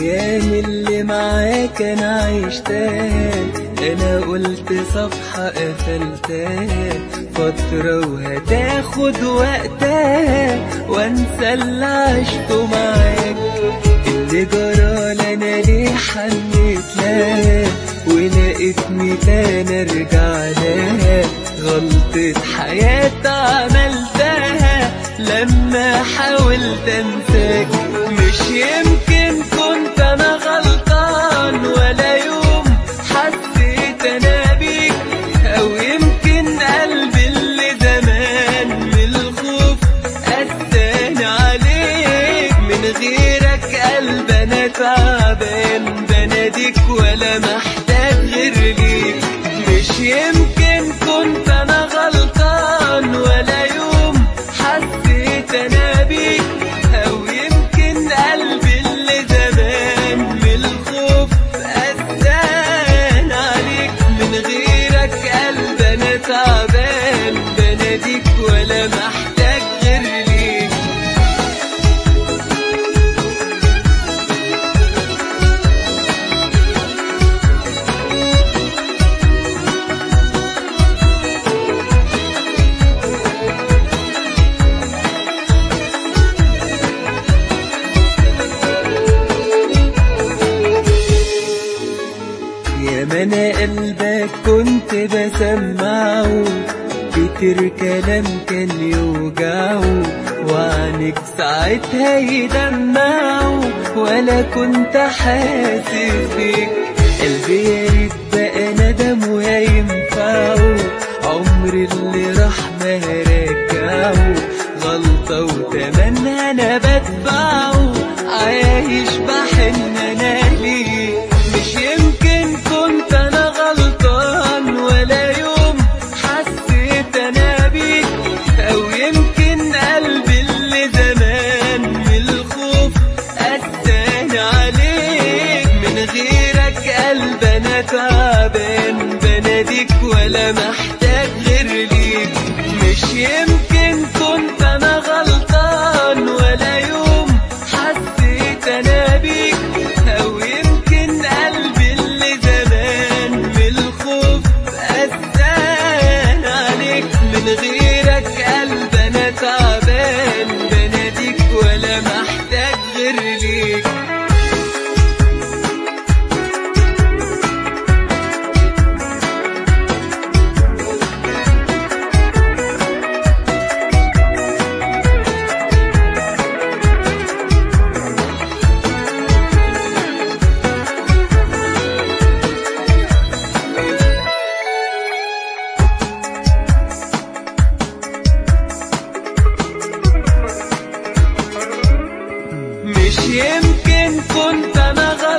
الأيام اللي معاك أنا عشتها أنا قلت صفحة قفلتها فترة وهتاخد وقتها وانسى اللي عشته معاك اللي جرالي أنا ليه حنيت لها ولقيتني تاني ارجع لها غلطة حياتي عملتها لما حاولت انساك مش يمكن كنت انا غلطان ولا يوم حسيت انا بيك او يمكن قلبي اللي زمان من الخوف قساني عليك من غيرك قلب انا تعبان بناديك ولا محتاج غير ليك مش يمكن كنت انا غلطان ولا يوم حسيت انا بيك او يمكن قلبي اللي زمان من الخوف قسان عليك من غيرك قلب انا تعبان بناديك ولا محتاج غير ليك يا منى قلبك كنت بسمعه كتير كلام كان يوجعه وعنك ساعتها يدمعه ولا كنت حاسس بيك قلبي يا ريت بقى ندم وينفعه عمر اللي راح ما هرجعه غلطة وتمنى انا بدفعه عايش بحن انا ليه مش يمكن كنت انا غلطان ولا يوم حسيت انا بيك او يمكن قلبي اللي زمان من الخوف قساني عليك من غيرك قلب انا تعبان بناديك ولا محتاج غير ليك مش يمكن كنت انا غلطان ولا يوم حسيت انا بيك او يمكن قلبي اللي زمان من الخوف قسان عليك من غيرك قلب انا تعبان بناديك ولا محتاج غير ليك مش يمكن كنت انا غلطان